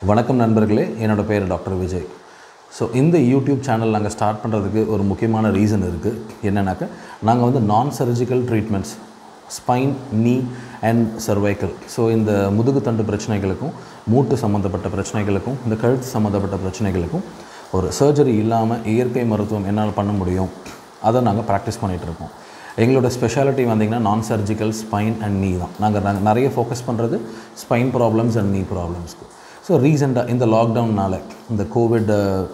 வணக்கம் நண்பர்களே என்னோட பேர் டாக்டர் விஜய் ஸோ இந்த யூடியூப் சேனல் நாங்கள் ஸ்டார்ட் பண்ணுறதுக்கு ஒரு முக்கியமான ரீசன் இருக்குது என்னென்னாக்கா நாங்கள் வந்து நான் surgical treatments spine knee and cervical so இந்த முதுகுத்தண்டு பிரச்சனைகளுக்கும் மூட்டு சம்மந்தப்பட்ட பிரச்சனைகளுக்கும் இந்த கழுத்து சம்மந்தப்பட்ட பிரச்சனைகளுக்கும் ஒரு சர்ஜரி இல்லாமல் இயற்கை மருத்துவம் என்னால் பண்ண முடியும் அதை நாங்கள் ப்ராக்டிஸ் பண்ணிகிட்டு இருக்கோம் எங்களோட ஸ்பெஷாலிட்டி வந்திங்கன்னா நான் சர்ஜிக்கல் ஸ்பைன் அண்ட் நீ தான் நாங்கள் நாங்கள் நிறைய ஃபோக்கஸ் பண்ணுறது ஸ்பைன் ப்ராப்ளம்ஸ் அண்ட் நீ ப்ராப்ளம்ஸ்க்கு ஸோ ரீசெண்டாக இந்த லாக்டவுன்னால் இந்த கோவிட்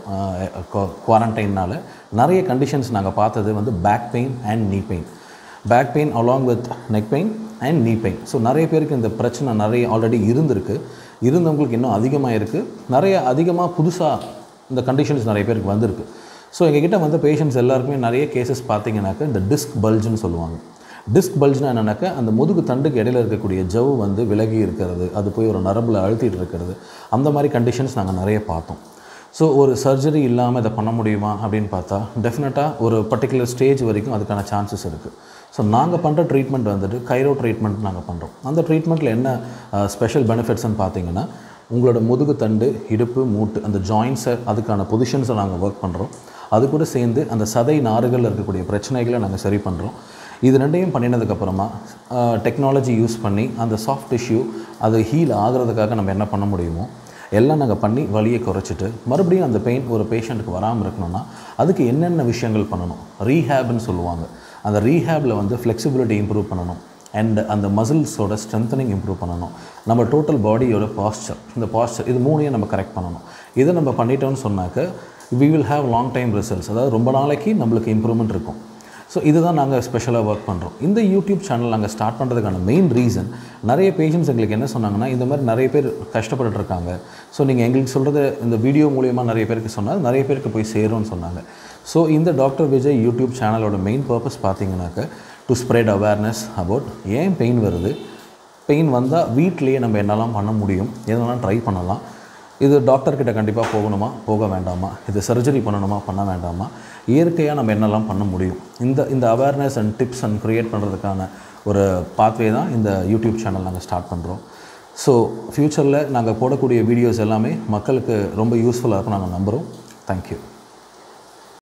குவாரண்டைனால் நிறைய கண்டிஷன்ஸ் நாங்கள் பார்த்தது வந்து back pain and knee pain back pain along with neck pain and knee pain so நிறைய பேருக்கு இந்த பிரச்சனை நிறைய ஆல்ரெடி இருந்திருக்கு இருந்தவங்களுக்கு இன்னும் அதிகமாக இருக்குது நிறைய அதிகமாக புதுசாக இந்த கண்டிஷன்ஸ் நிறைய பேருக்கு வந்திருக்கு ஸோ எங்ககிட்ட வந்து பேஷண்ட்ஸ் எல்லாருக்குமே நிறைய கேசஸ் பார்த்தீங்கன்னாக்கா இந்த டிஸ்க் பல்ஜுன்னு சொல்லுவாங்க டிஸ்க் பல்ஜ்னா என்னன்னாக்கா அந்த முதுகு தண்டுக்கு இடையில இருக்கக்கூடிய ஜவ் வந்து விலகி இருக்கிறது அது போய் ஒரு நரம்பில் அழுத்திட்டு இருக்கிறது அந்த மாதிரி கண்டிஷன்ஸ் நாங்கள் நிறைய பார்த்தோம் ஸோ ஒரு சர்ஜரி இல்லாமல் இதை பண்ண முடியுமா அப்படின்னு பார்த்தா டெஃபினட்டாக ஒரு பர்டிகுலர் ஸ்டேஜ் வரைக்கும் அதுக்கான சான்சஸ் இருக்குது ஸோ நாங்கள் பண்ணுற ட்ரீட்மெண்ட் வந்துட்டு கைரோ ட்ரீட்மெண்ட் நாங்கள் பண்ணுறோம் அந்த ட்ரீட்மெண்ட்டில் என்ன ஸ்பெஷல் பெனிஃபிட்ஸ்னு பார்த்தீங்கன்னா உங்களோட முதுகு தண்டு இடுப்பு மூட்டு அந்த ஜாயின்ஸை அதுக்கான பொசிஷன்ஸை நாங்கள் ஒர்க் பண்ணுறோம் அது கூட சேர்ந்து அந்த சதை நாறுகளில் இருக்கக்கூடிய பிரச்சனைகளை நாங்கள் சரி பண்ணுறோம் இது ரெண்டையும் பண்ணினதுக்கப்புறமா டெக்னாலஜி யூஸ் பண்ணி அந்த சாஃப்ட் டிஷ்யூ அது ஹீல் ஆகிறதுக்காக நம்ம என்ன பண்ண முடியுமோ எல்லாம் நாங்கள் பண்ணி வலியை குறைச்சிட்டு மறுபடியும் அந்த பெயின் ஒரு பேஷண்ட்டுக்கு வராமல் இருக்கணும்னா அதுக்கு என்னென்ன விஷயங்கள் பண்ணணும் ரீஹேப்னு சொல்லுவாங்க அந்த ரீஹேபில் வந்து ஃப்ளெக்சிபிலிட்டி இம்ப்ரூவ் பண்ணணும் அண்ட் அந்த மசில்ஸோட ஸ்ட்ரென்தனிங் இம்ப்ரூவ் பண்ணணும் நம்ம டோட்டல் பாடியோட பாஸ்டர் இந்த பாஸ்டர் இது மூணையும் நம்ம கரெக்ட் பண்ணணும் இதை நம்ம பண்ணிட்டோம்னு சொன்னாக்க we will have long time results அதாவது ரொம்ப நாளைக்கு நம்மளுக்கு இம்ப்ரூவ்மெண்ட் இருக்கும் ஸோ இதுதான் நாங்கள் ஸ்பெஷலாக ஒர்க் பண்ணுறோம் இந்த யூடியூப் சேனல் நாங்கள் ஸ்டார்ட் பண்ணுறதுக்கான மெயின் ரீசன் நிறைய பேஷண்ட்ஸ் எங்களுக்கு என்ன சொன்னாங்கன்னா இந்த மாதிரி நிறைய பேர் கஷ்டப்பட்டுட்டு இருக்காங்க ஸோ நீங்கள் எங்களுக்கு சொல்கிறது இந்த வீடியோ மூலியமாக நிறைய பேருக்கு சொன்னால் நிறைய பேருக்கு போய் சேரும்னு சொன்னாங்க ஸோ இந்த டாக்டர் விஜய் யூடியூப் சேனலோட மெயின் பர்பஸ் பார்த்தீங்கன்னாக்க டு ஸ்ப்ரெட் அவேர்னஸ் அபவுட் ஏன் பெயின் வருது பெயின் வந்தால் வீட்லேயே நம்ம என்னெல்லாம் பண்ண முடியும் எதெல்லாம் ட்ரை பண்ணலாம் இது டாக்டர்கிட்ட கண்டிப்பாக போகணுமா போக வேண்டாமா இது சர்ஜரி பண்ணணுமா பண்ண வேண்டாமா இயற்கையாக நம்ம என்னெல்லாம் பண்ண முடியும் இந்த இந்த awareness and tips and create பண்ணுறதுக்கான ஒரு பாத்வே தான் இந்த யூடியூப் சேனல் நாங்கள் ஸ்டார்ட் பண்ணுறோம் ஸோ ஃப்யூச்சரில் நாங்கள் போடக்கூடிய வீடியோஸ் எல்லாமே மக்களுக்கு ரொம்ப யூஸ்ஃபுல்லாக இருக்கும் நாங்கள் நம்புகிறோம் தேங்க்யூ